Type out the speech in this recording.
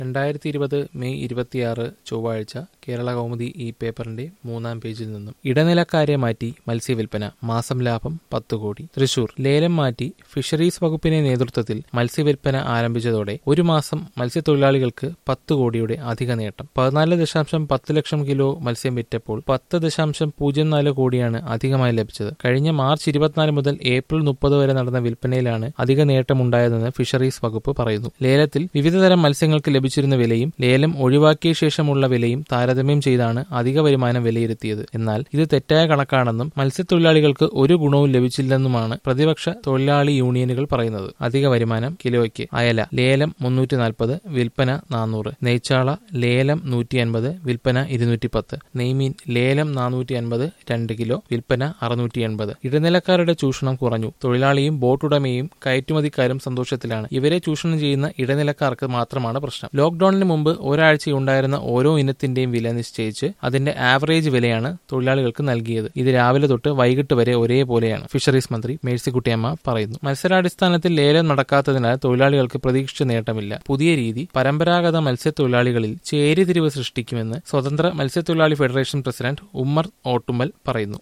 രണ്ടായിരത്തി ഇരുപത് മെയ് ഇരുപത്തിയാറ് ചൊവ്വാഴ്ച കേരള കൗമുദി ഈ പേപ്പറിന്റെ മൂന്നാം പേജിൽ നിന്നും ഇടനിലക്കാരെ മാറ്റി മത്സ്യവിൽപ്പന മാസം ലാഭം പത്ത് കോടി തൃശൂർ ലേലം മാറ്റി ഫിഷറീസ് വകുപ്പിന്റെ നേതൃത്വത്തിൽ മത്സ്യവിൽപ്പന ആരംഭിച്ചതോടെ ഒരു മാസം മത്സ്യത്തൊഴിലാളികൾക്ക് പത്ത് കോടിയുടെ അധിക നേട്ടം പതിനാല് ദശാംശം പത്ത് ലക്ഷം കിലോ മത്സ്യം വിറ്റപ്പോൾ പത്ത് ദശാംശം പൂജ്യം നാല് കോടിയാണ് അധികമായി ലഭിച്ചത് കഴിഞ്ഞ മാർച്ച് ഇരുപത്തിനാല് മുതൽ ഏപ്രിൽ മുപ്പത് വരെ നടന്ന വിൽപ്പനയിലാണ് അധിക നേട്ടമുണ്ടായതെന്ന് ഫിഷറീസ് വകുപ്പ് പറയുന്നു ലേലത്തിൽ വിവിധതരം മത്സ്യങ്ങൾക്ക് ലഭിച്ചിരുന്ന വിലയും ലേലം ഒഴിവാക്കിയ ശേഷമുള്ള വിലയും താരതമ്യം ചെയ്താണ് അധിക വരുമാനം വിലയിരുത്തിയത് എന്നാൽ ഇത് തെറ്റായ കണക്കാണെന്നും മത്സ്യത്തൊഴിലാളികൾക്ക് ഒരു ഗുണവും ലഭിച്ചില്ലെന്നുമാണ് പ്രതിപക്ഷ തൊഴിലാളി യൂണിയനുകൾ പറയുന്നത് അധിക വരുമാനം കിലോയ്ക്ക് അയല ലേലം മുന്നൂറ്റി നാൽപ്പത് വിൽപ്പന നാനൂറ് നെയ്ച്ചാള ലേലം നൂറ്റി അൻപത് വിൽപ്പന ഇരുന്നൂറ്റി പത്ത് നെയ്മീൻ ലേലം നാനൂറ്റി അൻപത് രണ്ട് കിലോ വിൽപ്പന അറുന്നൂറ്റി എൺപത് ഇടനിലക്കാരുടെ ചൂഷണം കുറഞ്ഞു തൊഴിലാളിയും ബോട്ടുടമയും കയറ്റുമതിക്കാരും സന്തോഷത്തിലാണ് ഇവരെ ചൂഷണം ചെയ്യുന്ന ഇടനിലക്കാർക്ക് മാത്രമാണ് പ്രശ്നം ലോക്ഡൌണിന് മുമ്പ് ഒരാഴ്ചയുണ്ടായിരുന്ന ഓരോ ഇനത്തിന്റെയും വില നിശ്ചയിച്ച് അതിന്റെ ആവറേജ് വിലയാണ് തൊഴിലാളികൾക്ക് നൽകിയത് ഇത് രാവിലെ തൊട്ട് വൈകിട്ട് വരെ ഒരേപോലെയാണ് ഫിഷറീസ് മന്ത്രി മേഴ്സിക്കുട്ടിയമ്മ പറയുന്നു മത്സരാടിസ്ഥാനത്തിൽ ലേലം നടക്കാത്തതിനാൽ തൊഴിലാളികൾക്ക് പ്രതീക്ഷിച്ച നേട്ടമില്ല പുതിയ രീതി പരമ്പരാഗത മത്സ്യത്തൊഴിലാളികളിൽ ചേരിതിരിവ് സൃഷ്ടിക്കുമെന്ന് സ്വതന്ത്ര മത്സ്യത്തൊഴിലാളി ഫെഡറേഷൻ പ്രസിഡന്റ് ഉമ്മർ ഓട്ടുമ്മൽ പറയുന്നു